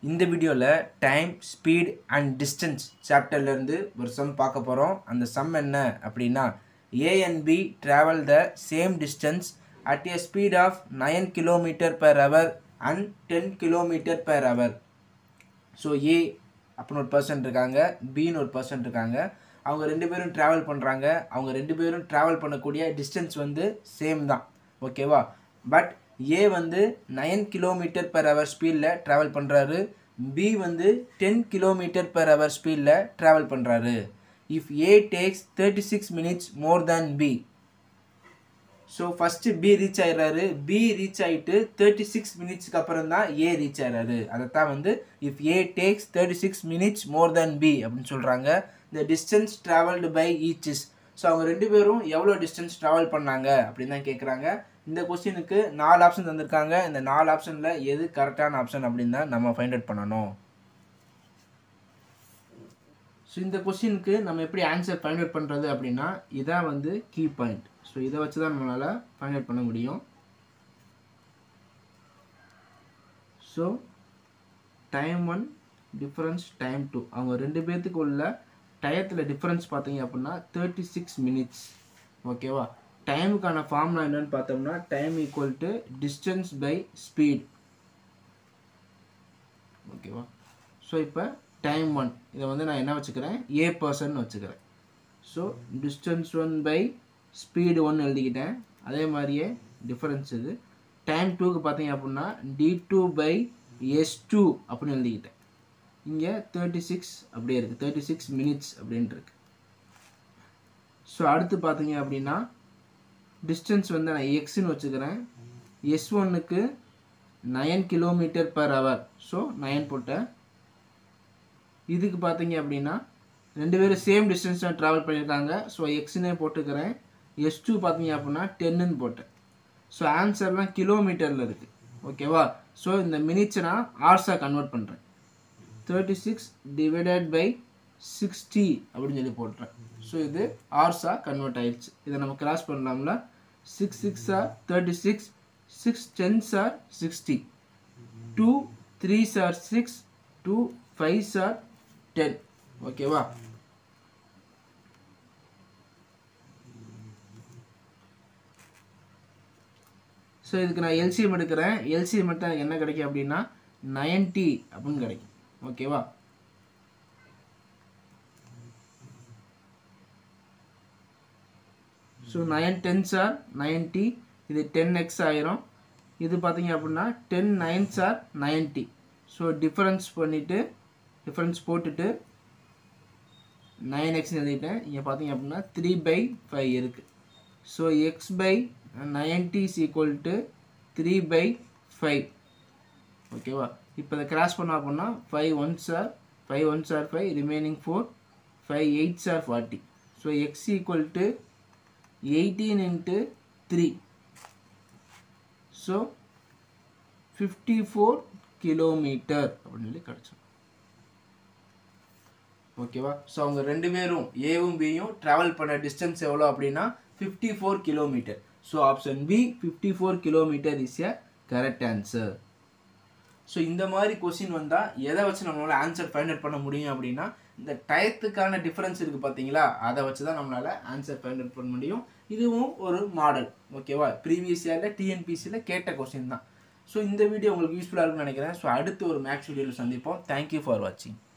இந்த வீடியோவில் time speed and distance சாப்டர்லேருந்து ஒரு சம் பார்க்க போகிறோம் அந்த சம் என்ன அப்படின்னா A and B travel the same distance at a speed of nine kilometre per hour and ten kilometre per hour so A அப்படின்னு ஒரு பர்சன் இருக்காங்க பின்னு ஒரு பர்சன் இருக்காங்க அவங்க ரெண்டு பேரும் ட்ராவல் பண்ணுறாங்க அவங்க ரெண்டு பேரும் ட்ராவல் பண்ணக்கூடிய டிஸ்டன்ஸ் வந்து சேம் தான் ஓகேவா பட் ஏ வந்து நைன் கிலோமீட்டர் per hour ஸ்பீடில் ட்ராவல் பண்ணுறாரு பி வந்து டென் கிலோமீட்டர் per hour ஸ்பீடில் ட்ராவல் பண்ணுறாரு if A takes thirty six minutes more than B so first B reach ஆயிடுறாரு பி ரீச் ஆகிட்டு தேர்ட்டி சிக்ஸ் மினிட்ஸ்க்கு அப்புறம் தான் ஏ ரீச் ஆயிடுறாரு அதைத்தான் வந்து if A takes thirty six minutes more than B அப்படின்னு சொல்கிறாங்க the distance travelled by each is so அவங்க ரெண்டு பேரும் எவ்வளோ டிஸ்டன்ஸ் ட்ராவல் பண்ணாங்க அப்படின்னு தான் கேட்குறாங்க இந்த கொஸ்டினுக்கு நாலு ஆப்ஷன் தந்திருக்காங்க இந்த நாலு ஆப்ஷனில் எது கரெக்டான ஆப்ஷன் அப்படின்னு தான் நம்ம ஃபைண்ட் அவுட் பண்ணணும் ஸோ இந்த கொஸ்டினுக்கு நம்ம எப்படி ஆன்சர் ஃபைண்ட் அவுட் பண்ணுறது அப்படின்னா இதான் வந்து கீ பாயிண்ட் ஸோ இதை வச்சு தான் நம்மளால் ஃபைண்ட் அவுட் பண்ண முடியும் so time one difference time two அவங்க ரெண்டு பேர்த்துக்கு உள்ள டயத்தில் டிஃப்ரென்ஸ் பார்த்தீங்க அப்படின்னா தேர்ட்டி சிக்ஸ் மினிட்ஸ் ஓகேவா டைமுக்கான ஃபார்முலா என்னன்னு பார்த்தோம்னா time equal to distance by speed ஓகேவா ஸோ இப்போ டைம் ஒன் இதை வந்து நான் என்ன வச்சுக்கிறேன் ஏ பர்சன் வச்சுக்கிறேன் so distance one by speed one எழுதிக்கிட்டேன் அதே மாதிரியே டிஃபரன்ஸ் இது டைம் டூக்கு பார்த்தீங்க அப்படின்னா T two by S two அப்படின்னு எழுதிக்கிட்டேன் இங்கே தேர்ட்டி சிக்ஸ் அப்படியே இருக்குது தேர்ட்டி சிக்ஸ் மினிட்ஸ் அப்படின்ட்டு இருக்கு ஸோ அடுத்து பார்த்தீங்க அப்படின்னா டிஸ்டன்ஸ் வந்து நான் எக்ஸ்ன்னு வச்சுக்கிறேன் எஸ் ஒன்னுக்கு nine kilometre per hour so nine போட்டேன் இதுக்கு பார்த்தீங்க அப்படின்னா ரெண்டு பேரும் சேம் டிஸ்டன்ஸ் தான் ட்ராவல் பண்ணியிருக்காங்க ஸோ எக்ஸ்னே போட்டுக்கிறேன் எஸ் டூ பார்த்தீங்க அப்படின்னா டென்னுன்னு போட்டேன் ஸோ ஆன்சர்லாம் கிலோமீட்டரில் இருக்குது ஓகேவா ஸோ இந்த மினிட்ஸை நான் ஹார்ஸாக கன்வெர்ட் பண்ணுறேன் thirty six divided by sixty அப்படின்னு சொல்லி போட்டுறேன் ஸோ இது ஹார்ஸாக கன்வெர்ட் ஆயிடுச்சு இதை நம்ம கிராஸ் பண்ணலாம்ல six six are thirty six six tens are sixty two three sir six two five sir ten ஓகேவா ஸோ இதுக்கு நான் எல்சிஎம் எடுக்கிறேன் எல்சிஎம் எடுத்தால் எனக்கு என்ன கிடைக்கும் அப்படின்னா நைன்ட்டி அப்படின்னு கிடைக்கும் ஓகேவா so nine tens are ninety இது டென் எக்ஸ் ஆயிரும் இது பார்த்தீங்க அப்படின்னா ten nines are ninety so difference பண்ணிவிட்டு டிஃபரன்ஸ் போட்டுட்டு நைன் எக்ஸ் எழுதிட்டேன் இங்கே பார்த்தீங்க அப்படின்னா த்ரீ பை ஃபைவ் இருக்குது so X by ninety is equal to three by five ஓகேவா இப்போ இதை கிராஸ் பண்ணோம் அப்படின்னா five ones are five ones are five remaining four five eights are forty so X equal to eighteen into three so fifty four kilometre அப்படின்னு சொல்லி கிடச்சோம் ஓகேவா so அவங்க ரெண்டு பேரும் ஏவும் பியும் ட்ராவல் பண்ண டிஸ்டன்ஸ் எவ்வளோ அப்படின்னா fifty four kilometre so option B fifty four kilometre is a correct answer so இந்த மாதிரி கொஸ்டின் வந்தால் எதை வச்சு நம்மளால் ஆன்சர் ஃபைண்ட் அவுட் பண்ண முடியும் அப்படின்னா இந்த டயத்துக்கான டிஃப்ரென்ஸ் இருக்குது பார்த்தீங்களா அதை வச்சு தான் நம்மளால் ஆன்சர் ஃபைண்ட் அவுட் பண்ண முடியும் இதுவும் ஒரு மாடல் ஓகேவா ப்ரீவியஸ் இயரில் டிஎன்பிசியில் கேட்ட கொஸ்டின் தான் ஸோ இந்த வீடியோ உங்களுக்கு யூஸ்ஃபுல்லாக இருக்கும்னு நினைக்கிறேன் ஸோ அடுத்து ஒரு மேக்ஸ் வீடியோவில் சந்திப்போம் தேங்க்யூ ஃபார் வாட்சிங்